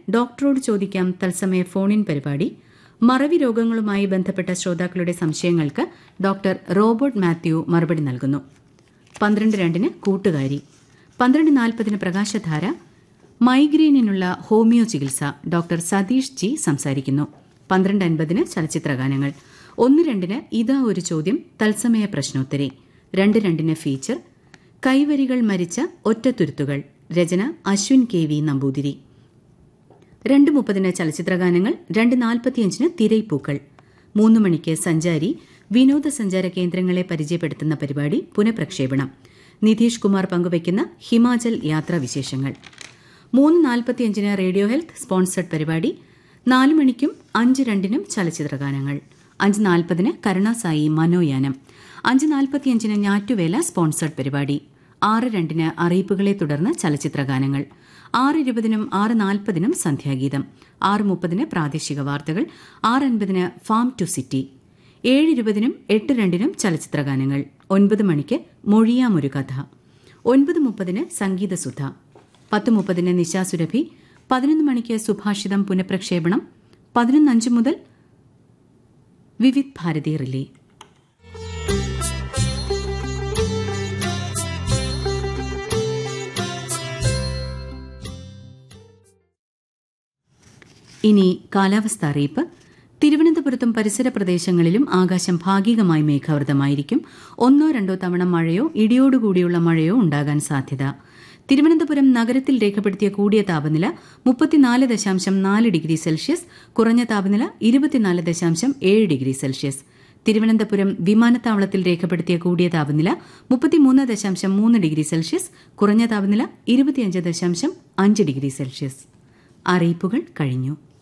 ഡോക്ടറോട് ചോദിക്കാം തത്സമയ ഫോണിൻ പരിപാടി മറവി രോഗങ്ങളുമായി ബന്ധപ്പെട്ട ശ്രോതാക്കളുടെ സംശയങ്ങൾക്ക് ഡോക്ടർ റോബർട്ട് മാത്യു മറുപടി നൽകുന്നു പന്ത്രണ്ട് രണ്ടിന് കൂട്ടുകാരി പന്ത്രണ്ട് നാൽപ്പതിന് പ്രകാശധാര മൈഗ്രെയിനിനുള്ള ഹോമിയോ ചികിത്സ ഡോക്ടർ സതീഷ് ജി സംസാരിക്കുന്നു പന്ത്രണ്ട് അൻപതിന് ചലച്ചിത്രഗാനങ്ങൾ ഒന്ന് രണ്ടിന് ഇതാ ഒരു ചോദ്യം തത്സമയ പ്രശ്നോത്തരി രണ്ട് രണ്ടിന് ഫീച്ചർ കൈവരികൾ മരിച്ച ഒറ്റത്തുരുത്തുകൾ രചന അശ്വിൻ കെ വി നമ്പൂതിരി രണ്ട് മുപ്പതിന് ചലച്ചിത്രഗാനങ്ങൾ രണ്ട് നാൽപ്പത്തിയഞ്ചിന് തിരൈപ്പൂക്കൾ മൂന്ന് മണിക്ക് സഞ്ചാരി വിനോദസഞ്ചാര കേന്ദ്രങ്ങളെ പരിചയപ്പെടുത്തുന്ന പരിപാടി പുനഃപ്രക്ഷേപണം നിതീഷ് കുമാർ പങ്കുവയ്ക്കുന്ന ഹിമാചൽ യാത്രാവിശേഷങ്ങൾ മൂന്ന് നാൽപ്പത്തിയഞ്ചിന് റേഡിയോ ഹെൽത്ത് സ്പോൺസർഡ് പരിപാടി നാല് മണിക്കും അഞ്ച് രണ്ടിനും ചലച്ചിത്രഗാനങ്ങൾ അഞ്ച് നാൽപ്പതിന് കരുണാസായി മനോയാനം അഞ്ച് നാൽപ്പത്തിയഞ്ചിന് ഞാറ്റുവേല സ്പോൺസർഡ് പരിപാടി ആറ് രണ്ടിന് അറിയിപ്പുകളെ തുടർന്ന് ചലച്ചിത്രഗാനങ്ങൾ ആറ് ഇരുപതിനും ആറ് നാൽപ്പതിനും സന്ധ്യാഗീതം ആറ് മുപ്പതിന് പ്രാദേശിക വാർത്തകൾ ആറ് അൻപതിന് ഫാം ടു സിറ്റി ഏഴ് ഇരുപതിനും എട്ട് രണ്ടിനും ചലച്ചിത്രഗാനങ്ങൾ ഒൻപത് മണിക്ക് മൊഴിയാമൊരു കഥ ഒൻപത് മുപ്പതിന് സംഗീതസുധ പത്ത് മുപ്പതിന് നിശാസുരഭി പതിനൊന്ന് മണിക്ക് സുഭാഷിതം പുനഃപ്രക്ഷേപണം പതിനൊന്നഞ്ച് മുതൽ വിവിധ് ഭാരതി റിലേ ഇനി കാലാവസ്ഥ അറിയിപ്പ് തിരുവനന്തപുരത്തും പരിസര പ്രദേശങ്ങളിലും ആകാശം ഭാഗികമായി മേഘാവൃതമായിരിക്കും ഒന്നോ രണ്ടോ തവണ മഴയോ ഇടിയോടുകൂടിയുള്ള മഴയോ ഉണ്ടാകാൻ സാധ്യത തിരുവനന്തപുരം നഗരത്തിൽ രേഖപ്പെടുത്തിയ കൂടിയ താപനില മുപ്പത്തിനാല് ദശാംശം നാല് ഡിഗ്രി സെൽഷ്യസ് കുറഞ്ഞ താപനില ഇരുപത്തിനാല് ദശാംശം ഏഴ് ഡിഗ്രി സെൽഷ്യസ് തിരുവനന്തപുരം വിമാനത്താവളത്തിൽ രേഖപ്പെടുത്തിയ കൂടിയ താപനില മുപ്പത്തിമൂന്ന് ദശാംശം മൂന്ന് ഡിഗ്രി സെൽഷ്യസ് കുറഞ്ഞ താപനില ഇരുപത്തിയഞ്ച് ദശാംശം അഞ്ച് ഡിഗ്രി സെൽഷ്യസ് അറിയിപ്പുകൾ കഴിഞ്ഞു